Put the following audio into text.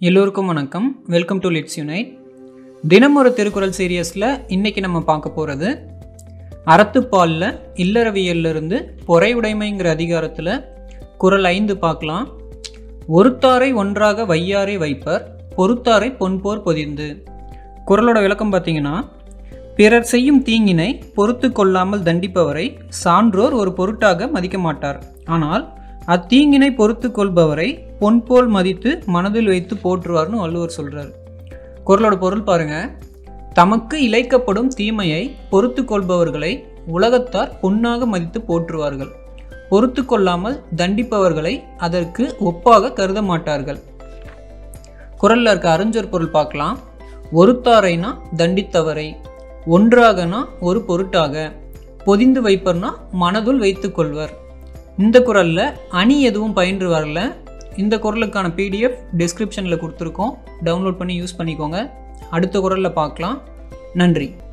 எல்லோருக்கும் வணக்கம் welcome to Glitz unite தினம் ஒரு திருக்குறள் சீரியஸில் இன்றைக்கி நம்ம பார்க்க போகிறது அறத்துப்பாலில் இல்லறவியல்ல இருந்து பொறை உடைமைங்கிற அதிகாரத்தில் குறள் ஐந்து பார்க்கலாம் ஒருத்தாரை ஒன்றாக வையாரை வைப்பர் பொறுத்தாரை பொன்போர் பொதிந்து குறளோட விளக்கம் பார்த்தீங்கன்னா பிறர் செய்யும் தீங்கினை பொறுத்து கொள்ளாமல் தண்டிப்பவரை சான்றோர் ஒரு பொருட்டாக மதிக்க மாட்டார் ஆனால் அத்தீங்கினை பொறுத்து கொள்பவரை பொன்போல் மதித்து மனதில் வைத்து போற்றுவார்னு வள்ளுவர் சொல்றார் குறளோட பொருள் பாருங்க தமக்கு இழைக்கப்படும் தீமையை பொறுத்து கொள்பவர்களை உலகத்தார் பொன்னாக மதித்து போற்றுவார்கள் பொறுத்து கொள்ளாமல் தண்டிப்பவர்களை அதற்கு ஒப்பாக கருத மாட்டார்கள் குரல்ல இருக்க அறிஞர் பொருள் பார்க்கலாம் ஒருத்தாரைனா தண்டித்தவரை ஒன்றாகனா ஒரு பொருட்டாக பொதிந்து வைப்பர்னா மனதுள் வைத்துக் கொள்வர் இந்த குரல்ல அணி எதுவும் பயின்று வரல இந்த குரலுக்கான பிடிஎஃப் டிஸ்கிரிப்ஷனில் கொடுத்துருக்கோம் டவுன்லோட் பண்ணி யூஸ் பண்ணிக்கோங்க அடுத்த குரலில் பார்க்கலாம் நன்றி